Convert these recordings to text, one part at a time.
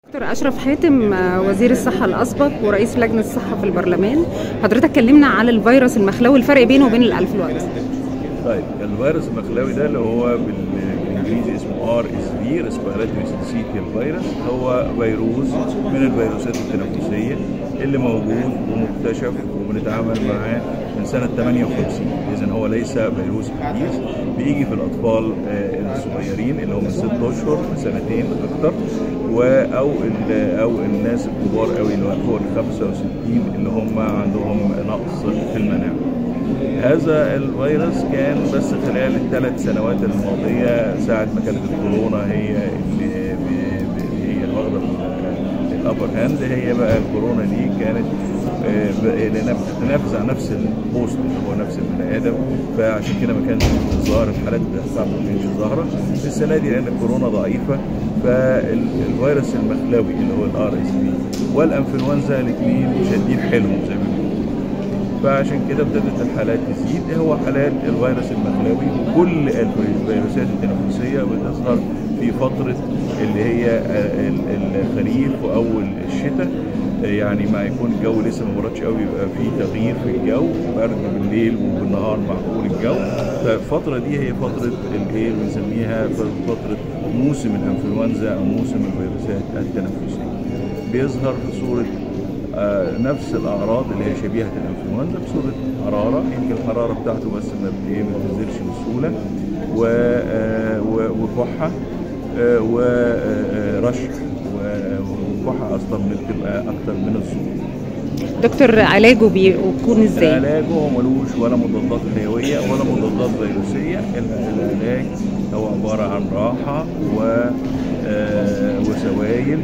دكتور أشرف حاتم وزير الصحة الأسبق ورئيس لجنة الصحة في البرلمان حضرتك كلمنا على الفيروس المخلوي الفرق بينه وبين الأنفلونزا طيب الفيروس المخلوي ده اللي هو بالانجليزي اسمه ار اس في ريسبيراتوري سينسيتيال فيروس هو فيروس من الفيروسات التنفسيه اللي موجود ومكتشف وبنتعامل معاه من سنه 58 اذا هو ليس فيروس حديث بيجي في الاطفال الصغيرين اللي هم 6 اشهر سنتين اكتر او او الناس الكبار قوي اللي هو فوق ال 65 اللي هم عندهم نقص في المناعه. هذا الفيروس كان بس خلال الثلاث سنوات الماضيه ساعه ما كانت الكورونا هي اللي هي واخده الابر هاند هي بقى الكورونا دي كانت لانها بتتنافس على نفس البوست اللي هو نفس البني ادم فعشان كده ما كانش ظاهر الحالات بتاعته ما كانتش ظاهره السنه دي لان الكورونا ضعيفه فالفيروس المخلوي اللي هو الار اس بي والانفلونزا الاثنين شادين حيلهم زي ما بيقولوا فعشان كده ابتدت الحالات تزيد هو حالات الفيروس المخلوي وكل الفيروسات التنفسيه بتظهر في فتره اللي هي الخريف واول الشتاء يعني ما يكون الجو لسه ما بردش قوي يبقى في تغيير في الجو برد بالليل وبالنهار معقول الجو فالفتره دي هي فتره الايه بنسميها فتره موسم الانفلونزا او موسم الفيروسات التنفسيه بيظهر في صوره آه نفس الاعراض اللي هي شبيهه الانفلونزا بصوره حراره يمكن الحراره بتاعته بس ما بتنزلش بسهوله آه وكحه آه ورشح والكحه اصلا بتبقى اكتر من الصوت دكتور علاجه بيكون ازاي؟ علاجه هو ملوش ولا مضادات حيويه ولا مضادات فيروسيه العلاج هو عباره عن راحه و وسوائل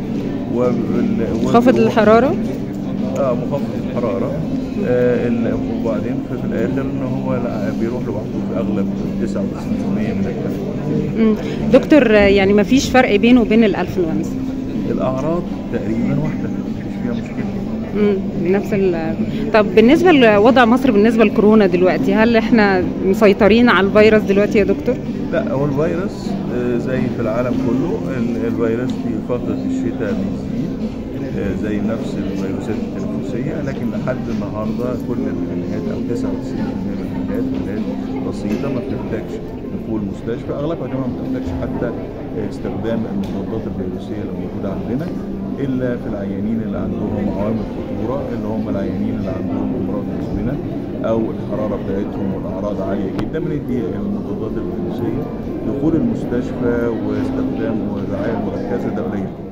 خفض الحراره؟ اه مخفض الحراره آه وبعدين في, في الاخر ان هو لا بيروح لوحده في اغلب 99% من الحالات. دكتور يعني ما فيش فرق بينه وبين الانفلونزا؟ الاعراض تقريبا واحده مفيش فيها مشكله. امم نفس ال طب بالنسبه لوضع مصر بالنسبه لكورونا دلوقتي هل احنا مسيطرين على الفيروس دلوقتي يا دكتور؟ لا هو الفيروس زي في العالم كله الفيروس في فتره الشتاء بيزيد زي نفس الفيروسات التنفسيه لكن لحد النهارده كل الحالات او 99% من الحالات حالات بسيطه ما بتحتاجش دخول مستشفى اغلبها كمان ما بتحتاجش حتى استخدام المضادات الفيروسيه اللي موجوده عندنا الا في العيانين اللي عندهم عوامل خطوره اللي هم العيانين اللي عندهم امراض مزمنه او الحراره بتاعتهم والاعراض عاليه جدا بندي المضادات الفيروسيه دخول المستشفى واستخدام الرعايه المركزه ده قليل